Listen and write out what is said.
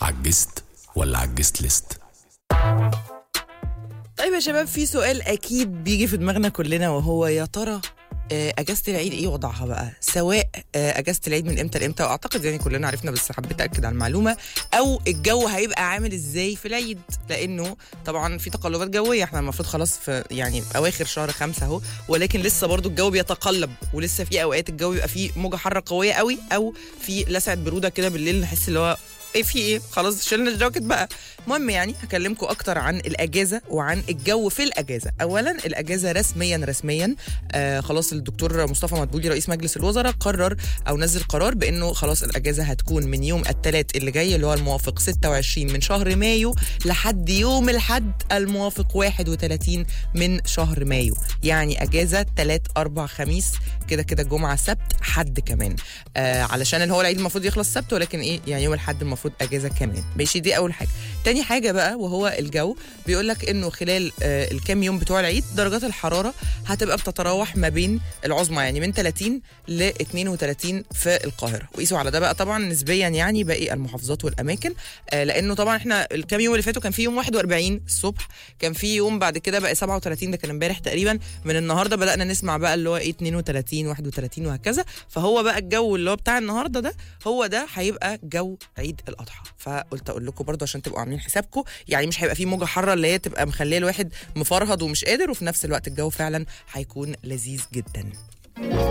عجزت ولا عجزت ليست طيب يا شباب في سؤال اكيد بيجي في دماغنا كلنا وهو يا ترى آه، اجازه العيد ايه وضعها بقى سواء آه، اجازه العيد من امتى لامتى واعتقد يعني كلنا عرفنا بس حبيت اكد على المعلومه او الجو هيبقى عامل ازاي في العيد لانه طبعا في تقلبات جويه احنا المفروض خلاص في يعني اواخر شهر خمسة اهو ولكن لسه برضو الجو بيتقلب ولسه في اوقات الجو بيبقى فيه موجه حاره قويه قوي او في لسعه بروده كده بالليل نحس اللي هو ايه في ايه خلاص شلنا الجاكيت بقى المهم يعني هكلمكم اكتر عن الاجازه وعن الجو في الاجازه اولا الاجازه رسميا رسميا آه خلاص الدكتور مصطفى مدبولي رئيس مجلس الوزراء قرر او نزل قرار بانه خلاص الاجازه هتكون من يوم الثلاث اللي جاي اللي هو الموافق 26 من شهر مايو لحد يوم الحد الموافق 31 من شهر مايو يعني اجازه ثلاث اربع خميس كده كده جمعه سبت حد كمان آه علشان اللي هو العيد المفروض يخلص سبت ولكن ايه يعني يوم الحد المفروض اجازه كمان ماشي دي اول حاجه تاني حاجه بقى وهو الجو بيقول لك انه خلال آه الكام يوم بتوع العيد درجات الحراره هتبقى بتتراوح ما بين العظمى يعني من 30 ل 32 في القاهره وقيسوا على ده بقى طبعا نسبيا يعني باقي المحافظات والاماكن آه لانه طبعا احنا الكام يوم اللي فاتوا كان في يوم 41 الصبح كان في يوم بعد كده بقى 37 ده كان امبارح تقريبا من النهارده بدانا نسمع بقى اللي هو ايه 32 31 وهكذا فهو بقى الجو اللي هو بتاع النهارده ده هو ده هيبقى جو عيد الاضحى فقلت اقول لكم برضو عشان تبقوا عاملين حسابكم يعني مش هيبقى في موجه حاره اللي هي تبقى مخليه الواحد مفرهد ومش قادر وفي نفس الوقت الجو فعلا هيكون لذيذ جدا